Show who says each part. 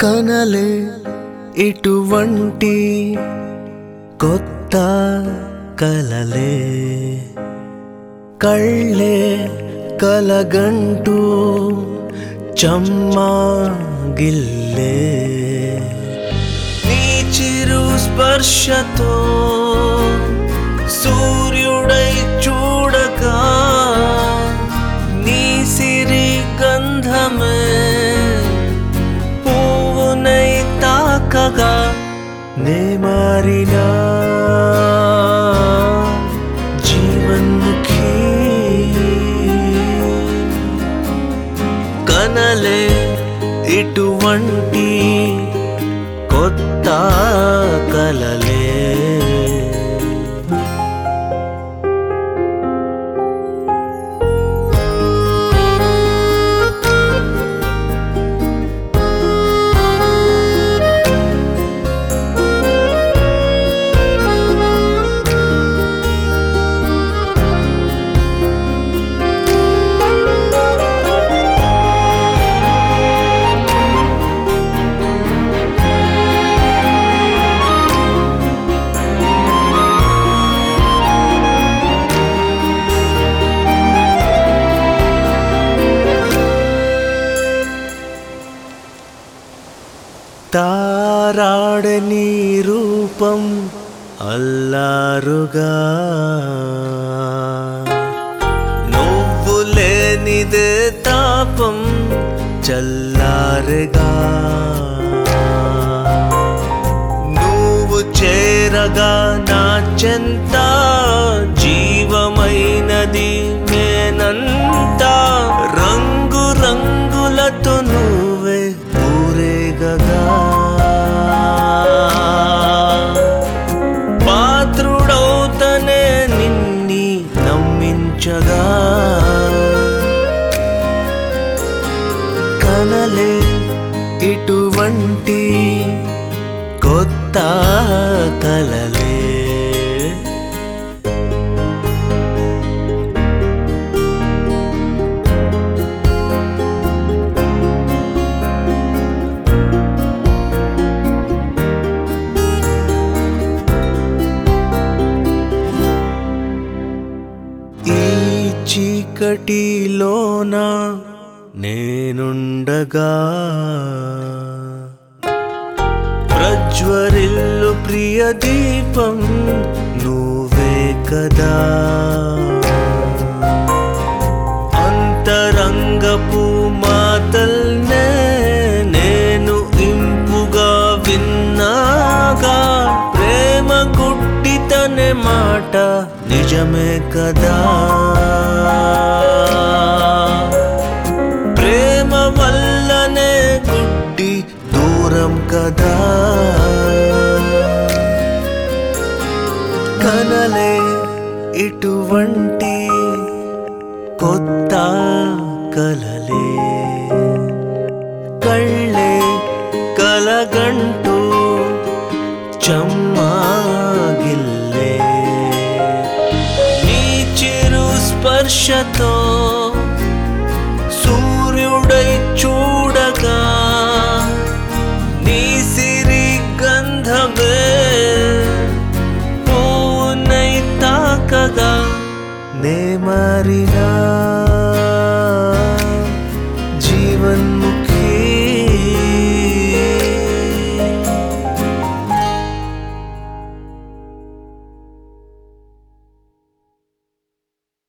Speaker 1: కనలే ఇటువంటి కొత్త కలలే కళ్ళే కలగంటూ చమ్మా గిల్లే నీ చిరు స్పర్శతో సూర్యుడై చూడగా నీ సిరి గంధమే పువ్వునై తాకగా నే మారినా జీవన్ముఖి కనలే ఇటువంటి కొత్త కలలే తారాడని రూపం అల్లారుగా నువ్వు లేనిదే తాపం చల్లారుగా నువ్వు చేరగా నా చెంత జీవమైనది నేనంతా రంగు రంగులతో నువ్వే ఊరేగగా పాత్రుడవుతనే నిన్ని నమ్మించగా కనలే ఇటువంటి కొత్త కలలే ఈ చీకటిలోన నేనుండగా ప్రజ్వరిల్లు ప్రియ దీపం నువ్వే కదా అంతరంగపు మాతల్నే నేను ఇంపుగా విన్నాగా ప్రేమ గుడ్డితనే మాట నిజమే కదా ప్రేమ వల్లనే గుడ్డి దూరం కదా కనలే ఇటువంటి కొత్త కలలే కళ్ళే కలగంటూ చమ్మాగిల్లే నీ చిరు స్పర్శతో సూర్యుడై చూడగా నీ సిరి గంధమే పూనై తాకగా నే మారినా జీవన్